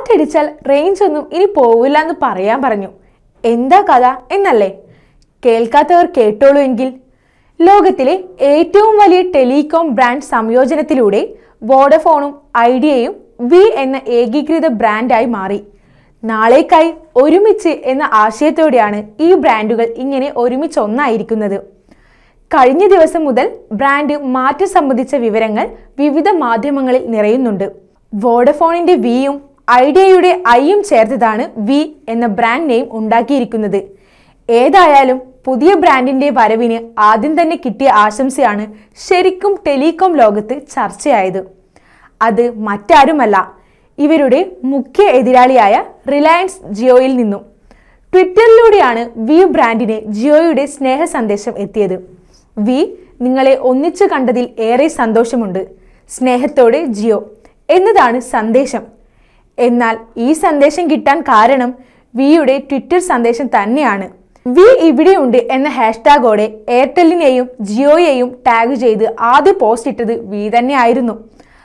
കാറ്റടിച്ചാൽ range ഒന്നും ഇനി പോവില്ല എന്ന് പറയാൻ പറഞ്ഞു എന്താ കഥ എന്നല്ലേ കേൾക്കാത്തവർ കേട്ടോളൂ എങ്കിൽ ലോകത്തിലെ ഏറ്റവും വലിയ ടെലികോം ബ്രാൻഡ് സംയോജനത്തിലൂടെ വോഡഫോണും ഐഡിയയും വി എന്ന ഏകീകൃത ബ്രാൻഡായി മാറി നാളേക്കായി ഒരുമിച്ച് എന്ന ആശയത്തോടെയാണ് ഈ ബ്രാൻഡുകൾ ഇങ്ങനെ ഒരുമിച്ച് ഒന്നായിരിക്കുന്നത് കഴിഞ്ഞ ദിവസം മുതൽ ബ്രാൻഡ് മാറ്റം സംബന്ധിച്ച വിവരങ്ങൾ വിവിധ മാധ്യമങ്ങളിൽ നിറയുന്നുണ്ട് വോഡഫോണിന്റെ വിയും ഐഡിയയുടെ ഐയും ചേർത്തതാണ് വി എന്ന ബ്രാൻഡ് നെയിം ഉണ്ടാക്കിയിരിക്കുന്നത് ഏതായാലും പുതിയ ബ്രാൻഡിന്റെ വരവിന് ആദ്യം തന്നെ കിട്ടിയ ആശംസയാണ് ശരിക്കും ടെലികോം ലോകത്ത് ചർച്ചയായത് അത് മറ്റാരുമല്ല ഇവരുടെ മുഖ്യ എതിരാളിയായ റിലയൻസ് ജിയോയിൽ നിന്നും ട്വിറ്ററിലൂടെയാണ് വി ബ്രാൻഡിന് ജിയോയുടെ സ്നേഹ സന്ദേശം എത്തിയത് വി നിങ്ങളെ ഒന്നിച്ചു കണ്ടതിൽ ഏറെ സന്തോഷമുണ്ട് സ്നേഹത്തോടെ ജിയോ എന്നതാണ് സന്ദേശം എന്നാൽ ഈ സന്ദേശം കിട്ടാൻ കാരണം വിയുടെ ട്വിറ്റർ സന്ദേശം തന്നെയാണ് വി ഇവിടെയുണ്ട് എന്ന ഹാഷ്ടാഗോടെ എയർടെല്ലിനെയും ജിയോയെയും ടാഗ് ചെയ്ത് ആദ്യ പോസ്റ്റ് ഇട്ടത് വി തന്നെയായിരുന്നു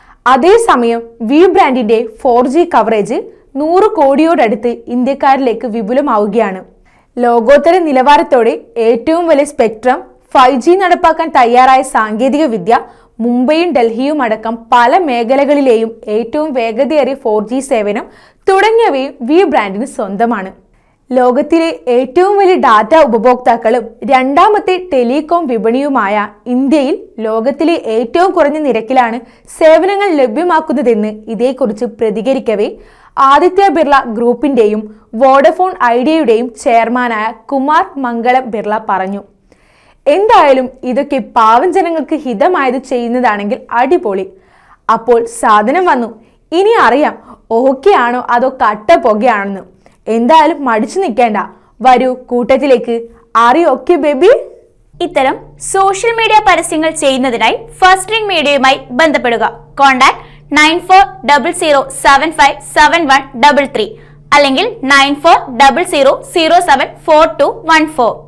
അതേസമയം വി ബ്രാൻഡിന്റെ ഫോർ ജി കവറേജ് നൂറ് കോടിയോടടുത്ത് ഇന്ത്യക്കാരിലേക്ക് വിപുലമാവുകയാണ് ലോകോത്തര നിലവാരത്തോടെ ഏറ്റവും വലിയ സ്പെക്ട്രം ഫൈവ് ജി നടപ്പാക്കാൻ തയ്യാറായ സാങ്കേതിക വിദ്യ മുംബൈയും ഡൽഹിയും അടക്കം പല മേഖലകളിലെയും ഏറ്റവും വേഗതയേറിയ ഫോർ ജി സേവനം തുടങ്ങിയവയും വി ബ്രാൻഡിന് സ്വന്തമാണ് ലോകത്തിലെ ഏറ്റവും വലിയ ഡാറ്റ ഉപഭോക്താക്കളും രണ്ടാമത്തെ ടെലികോം വിപണിയുമായ ഇന്ത്യയിൽ ലോകത്തിലെ ഏറ്റവും കുറഞ്ഞ നിരക്കിലാണ് സേവനങ്ങൾ ലഭ്യമാക്കുന്നതെന്ന് ഇതേക്കുറിച്ച് പ്രതികരിക്കവേ ആദിത്യ ബിർള ഗ്രൂപ്പിന്റെയും വോഡഫോൺ ഐഡിയയുടെയും ചെയർമാനായ കുമാർ മംഗളം ബിർള പറഞ്ഞു എന്തായാലും ഇതൊക്കെ പാവം ജനങ്ങൾക്ക് ഹിതമായത് ചെയ്യുന്നതാണെങ്കിൽ അടിപൊളി അപ്പോൾ സാധനം വന്നു ഇനി അറിയാം ഓക്കെ ആണോ അതോ കട്ട പുകയാണെന്ന് എന്തായാലും മടിച്ചു നിൽക്കേണ്ട വരൂ കൂട്ടത്തിലേക്ക് ആറി ഓക്കെ ബേബി ഇത്തരം സോഷ്യൽ മീഡിയ പരസ്യങ്ങൾ ചെയ്യുന്നതിനായി ഫസ്റ്റ് റിംഗ് മീഡിയയുമായി ബന്ധപ്പെടുക contact nine four double zero seven five seven one double three അല്ലെങ്കിൽ nine four double zero zero seven four two one four